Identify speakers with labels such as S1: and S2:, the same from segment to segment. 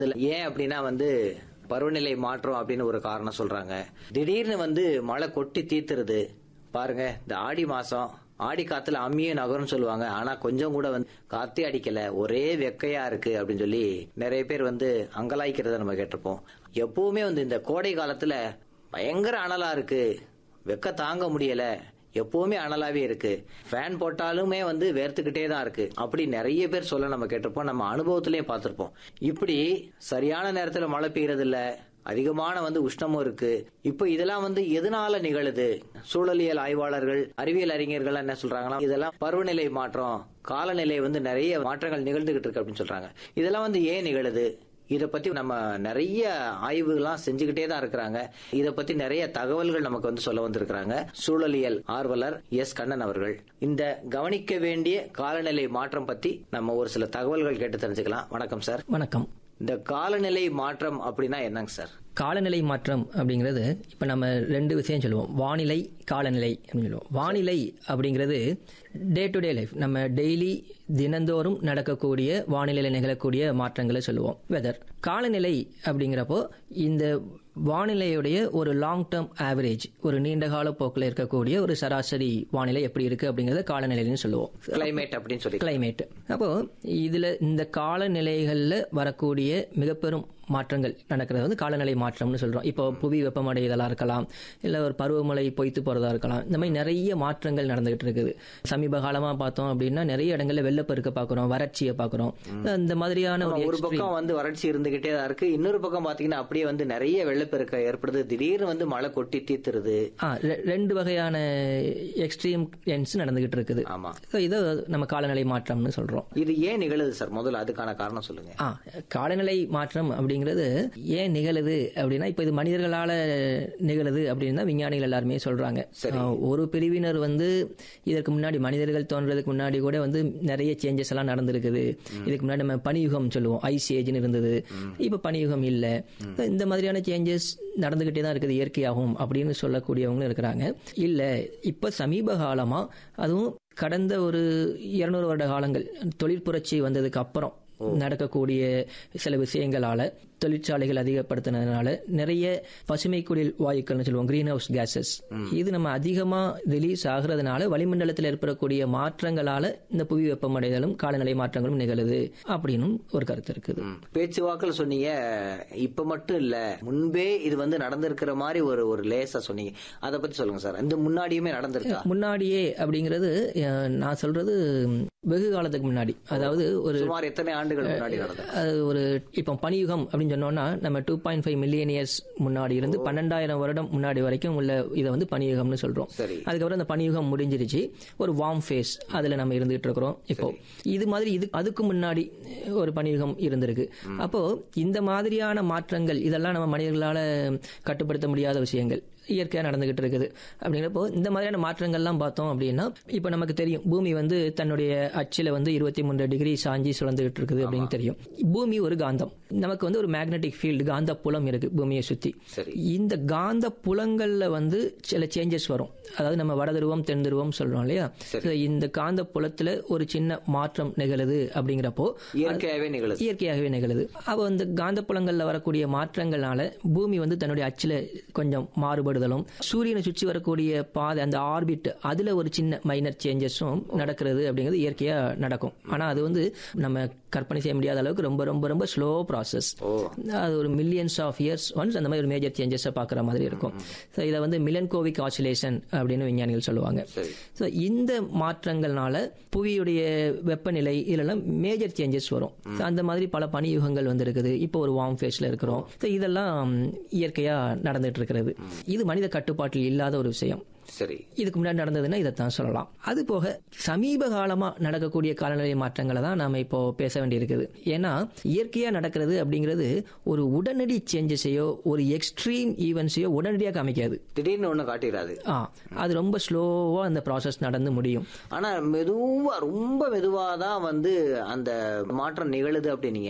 S1: இதுல ஏன் அப்படின்னா வந்து பருவநிலை மாற்றம் அப்படின்னு ஒரு காரணம் சொல்றாங்க திடீர்னு வந்து மழை கொட்டி தீத்துருது பாருங்க இந்த ஆடி மாசம் ஆடி காத்துல அம்மியும் நகரும் சொல்லுவாங்க ஆனா கொஞ்சம் கூட வந்து காத்தே அடிக்கல ஒரே வெக்கையா இருக்கு அப்படின்னு சொல்லி நிறைய பேர் வந்து அங்கலாய்க்கிறத நம்ம கேட்டிருப்போம் எப்பவுமே வந்து இந்த கோடை காலத்துல பயங்கர அனலா இருக்கு வெக்க தாங்க முடியல எப்பவுமே அனலாவே இருக்கு ஃபேன் போட்டாலுமே வந்து வேர்த்துக்கிட்டே தான் இருக்கு அப்படி நிறைய பேர் சொல்ல நம்ம கேட்டிருப்போம் நம்ம அனுபவத்திலயும் பார்த்திருப்போம் இப்படி சரியான நேரத்துல மழை பெய்யறது இல்ல அதிகமான வந்து உஷ்ணமும் இருக்கு இப்போ இதெல்லாம் வந்து எதனால நிகழுது சூழலியல் ஆய்வாளர்கள் அறிவியல் அறிஞர்கள் என்ன சொல்றாங்கன்னா இதெல்லாம் பருவநிலை மாற்றம் காலநிலை வந்து நிறைய மாற்றங்கள் நிகழ்ந்துகிட்டு இருக்கு அப்படின்னு சொல்றாங்க இதெல்லாம் வந்து ஏன் நிகழுது இத பத்தி நம்ம நிறைய ஆய்வுகள்லாம் செஞ்சுக்கிட்டே தான் இருக்கிறாங்க இத பத்தி நிறைய தகவல்கள் நமக்கு வந்து சொல்ல வந்திருக்கிறாங்க சூழலியல் ஆர்வலர் எஸ் கண்ணன் அவர்கள் இந்த கவனிக்க வேண்டிய காலநிலை மாற்றம் பத்தி நம்ம ஒரு சில தகவல்கள் கேட்டு தெரிஞ்சுக்கலாம் வணக்கம் சார்
S2: வணக்கம்
S1: இந்த காலநிலை மாற்றம் அப்படின்னா என்னங்க சார்
S2: காலநிலை மாற்றம் அப்படிங்கிறது இப்போ நம்ம ரெண்டு விஷயம் சொல்லுவோம் வானிலை காலநிலை அப்படின்னு சொல்லுவோம் வானிலை அப்படிங்கிறது டே டு டே லைஃப் நம்ம டெய்லி தினந்தோறும் நடக்கக்கூடிய வானிலையில் நிகழக்கூடிய மாற்றங்களை சொல்லுவோம் வெதர் காலநிலை அப்படிங்கிறப்போ இந்த வானிலையுடைய ஒரு லாங் டேர்ம் ஆவரேஜ் ஒரு நீண்ட கால போக்கில் இருக்கக்கூடிய ஒரு சராசரி வானிலை எப்படி இருக்கு அப்படிங்கறத காலநிலைன்னு சொல்லுவோம்
S1: கிளைமேட் அப்படின்னு சொல்லி
S2: கிளைமேட் அப்போ இதுல இந்த காலநிலைகள்ல வரக்கூடிய மிக பெரும் மாற்றங்கள் நடக்கிறது வந்து காலநிலை மாற்றம்னு சொல்றோம் இப்போ புவி வெப்பமடைதலா இருக்கலாம் இல்ல ஒரு பருவமழை பொய்த்து போறதா இருக்கலாம் இந்த மாதிரி நிறைய மாற்றங்கள் நடந்துகிட்டு இருக்குது சமீப காலமா பார்த்தோம் அப்படின்னா நிறைய இடங்கள்ல வெள்ளப்பெருக்க பாக்குறோம் வறட்சியை பாக்குறோம் இந்த மாதிரியான ஒரு
S1: ஒரு பக்கம் வந்து வறட்சி இருந்துகிட்டே தான் இருக்கு இன்னொரு பக்கம் பாத்தீங்கன்னா அப்படியே வந்து நிறைய வெள்ளப்பெருக்கம் ஏற்படுது திடீர்னு வந்து மழை கொட்டி தீத்துருது
S2: ஆ, ரெ- ரெண்டு வகையான எக்ஸ்ட்ரீம் எண்ட்ஸ் நடந்துகிட்டு இருக்குது
S1: ஆமா
S2: So, இதை நம்ம காலநிலை மாற்றம்னு சொல்றோம்
S1: இது ஏன் நிகழுது சார் முதல்ல அதுக்கான காரணம் சொல்லுங்க
S2: ஆ காலநிலை மாற்றம் அப்படிங்கிறது ஏன் நிகழுது அப்படின்னா இப்போ இது மனிதர்களால நிகழுது அப்படின்னு தான் விஞ்ஞானிகள் எல்லாருமே சொல்றாங்க ஆ, ஒரு பிரிவினர் வந்து இதற்கு முன்னாடி மனிதர்கள் தோன்றதுக்கு முன்னாடி கூட வந்து நிறைய சேஞ்சஸ் எல்லாம் நடந்திருக்குது இதுக்கு முன்னாடி நம்ம பனியுகம் சொல்லுவோம் ஐஸ் ஏஜ்னு இருந்தது இப்போ பனியுகம் இல்ல இந்த மாதிரியான சேஞ்சஸ் நடந்துகிட்டே தான் இருக்குது இயற்கையாகும் அப்படின்னு சொல்லக்கூடியவங்களும் இருக்கிறாங்க இல்ல இப்ப சமீப காலமா அதுவும் கடந்த ஒரு இருநூறு வருட காலங்கள் தொழிற்புரட்சி வந்ததுக்கு அப்புறம் நடக்கக்கூடிய சில விஷயங்களால தொழிற்சாலைகள் அதிகப்படுத்தினதுனால நிறைய பசுமை குடில் வாயுக்கள்னு சொல்லுவோம் கிரீன் ஹவுஸ் கேசஸ் இது நம்ம அதிகமா ரிலீஸ் ஆகுறதுனால வளிமண்டலத்தில் ஏற்படக்கூடிய மாற்றங்களால இந்த புவி வெப்பமடைதலும் காலநிலை மாற்றங்களும் நிகழுது அப்படின்னு ஒரு கருத்து இருக்குது
S1: பேச்சுவாக்கில் சொன்னீங்க இப்ப மட்டும் இல்ல முன்பே இது வந்து நடந்திருக்கிற மாதிரி ஒரு ஒரு லேசா சொன்னீங்க அதை பத்தி சொல்லுங்க சார் இந்த முன்னாடியுமே நடந்திருக்கா
S2: முன்னாடியே அப்படிங்கிறது அஹ், நான் சொல்றது வெகு காலத்துக்கு முன்னாடி அதாவது ஒரு
S1: சுமார் எத்தனை ஆண்டுகள் முன்னாடி நடந்தது
S2: அது ஒரு இப்போ பனியுகம் அப்படின்னு சொன்னோம்னா நம்ம two point five million years முன்னாடி இருந்து பன்னெண்டாயிரம் வருடம் முன்னாடி வரைக்கும் உள்ள இதை வந்து பனியுகம்னு சொல்றோம்
S1: சரி
S2: அதுக்கப்புறம் அந்த பனியுகம் முடிஞ்சிருச்சு ஒரு வார்ம் ஃபேஸ் அதுல நம்ம இருந்துகிட்டு இருக்கிறோம் இப்போ இது மாதிரி இது அதுக்கு முன்னாடி ஒரு பனியுகம் இருந்திருக்கு அப்போ இந்த மாதிரியான மாற்றங்கள் இதெல்லாம் நம்ம மனிதர்களால கட்டுப்படுத்த முடியாத விஷயங்கள் இயற்கையா நடந்துகிட்டு இருக்குது அப்படிங்கிறப்போ இந்த மாதிரியான மாற்றங்கள்லாம் பார்த்தோம் அப்படின்னா இப்போ நமக்கு தெரியும் பூமி வந்து தன்னுடைய அச்சில் வந்து இருபத்தி மூன்று டிகிரி சாஞ்சி சுழந்துகிட்டு இருக்குது அப்படின்னு தெரியும் பூமி ஒரு காந்தம் நமக்கு வந்து ஒரு மேக்னெட்டிக் ஃபீல்டு காந்த புலம் இருக்கு பூமியை சுத்தி
S1: சரி
S2: இந்த காந்த புலங்கள்ல வந்து சில சேஞ்சஸ் வரும் அதாவது நம்ம வட துருவம் தென் துருவம் சொல்றோம் இல்லையா
S1: சரி.
S2: So, இந்த காந்த புலத்துல ஒரு சின்ன மாற்றம் நிகழுது அப்படிங்கிறப்போ
S1: இயற்கையாகவே நிகழுது
S2: இயற்கையாகவே நிகழுது அப்போ இந்த காந்த புலங்கள்ல வரக்கூடிய மாற்றங்கள்னால பூமி வந்து தன்னுடைய அச்சுல கொஞ்சம் மாறுபடுதலும் சூரியனை சுற்றி வரக்கூடிய பாதை அந்த ஆர்பிட் அதுல ஒரு சின்ன மைனர் சேஞ்சஸும் நடக்கிறது அப்படிங்கிறது இயற்கையா நடக்கும் ஆனா அது வந்து நம்ம கற்பனை செய்ய முடியாத அளவுக்கு ரொம்ப ரொம்ப ரொம்ப ஸ்லோ ப்ராசஸ்
S1: ஓ
S2: அது ஒரு மில்லியன்ஸ் ஆஃப் இயர்ஸ் ஒன்ஸ் அந்த மாதிரி ஒரு மேஜர் சேஞ்சஸை பார்க்குற மாதிரி இருக்கும் ஸோ இதை வந்து மிலன்கோவிக் ஆசிலேஷன் அப்படின்னு விஞ்ஞானிகள் சொல்லுவாங்க
S1: சரி
S2: ஸோ இந்த மாற்றங்கள்னால புவியுடைய வெப்பநிலை இதெல்லாம் மேஜர் சேஞ்சஸ் வரும் So, அந்த மாதிரி பல பனியுகங்கள் வந்திருக்குது இப்போ ஒரு வார்ம் ஃபேஸ்ல இருக்கிறோம் So, இதெல்லாம் இயற்கையா நடந்துட்டு இருக்கிறது இது மனித கட்டுப்பாட்டில் இல்லாத ஒரு விஷயம்
S1: சரி
S2: இதுக்கு முன்னாடி நடந்ததுன்னா இதைத்தான் சொல்லலாம் அது போக சமீப காலமா நடக்கக்கூடிய காலநிலை மாற்றங்களை தான் நாம இப்போ பேச வேண்டியிருக்குது ஏன்னா இயற்கையா நடக்கிறது அப்படிங்கிறது ஒரு உடனடி சேஞ்சஸையோ ஒரு எக்ஸ்ட்ரீம் ஈவெண்ட்ஸையோ உடனடியாக காமிக்காது
S1: திடீர்னு ஒண்ணு காட்டிடாது
S2: ஆ அது ரொம்ப ஸ்லோவா அந்த ப்ராசஸ் நடந்து முடியும்
S1: ஆனா மெதுவா ரொம்ப மெதுவா தான் வந்து அந்த மாற்றம் நிகழுது அப்படின்னீங்க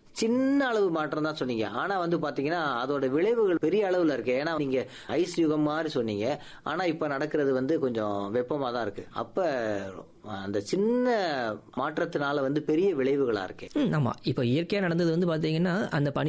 S1: சின்ன அளவு மாற்றம் தான் சொன்னீங்க ஆனா வந்து பாத்தீங்கன்னா அதோட விளைவுகள் பெரிய அளவுல இருக்கு ஏன்னா நீங்க ஐஸ் யுகம் மாதிரி சொன்னீங்க ஆனா இப்ப நடக்கிறது வந்து கொஞ்சம் வெப்பமா தான் இருக்கு அப்ப அந்த சின்ன மாற்றத்தினால வந்து பெரிய விளைவுகளா இருக்கு
S2: ம், ஆமா இப்போ இயற்கையா நடந்தது வந்து பாத்தீங்கன்னா அந்த பனி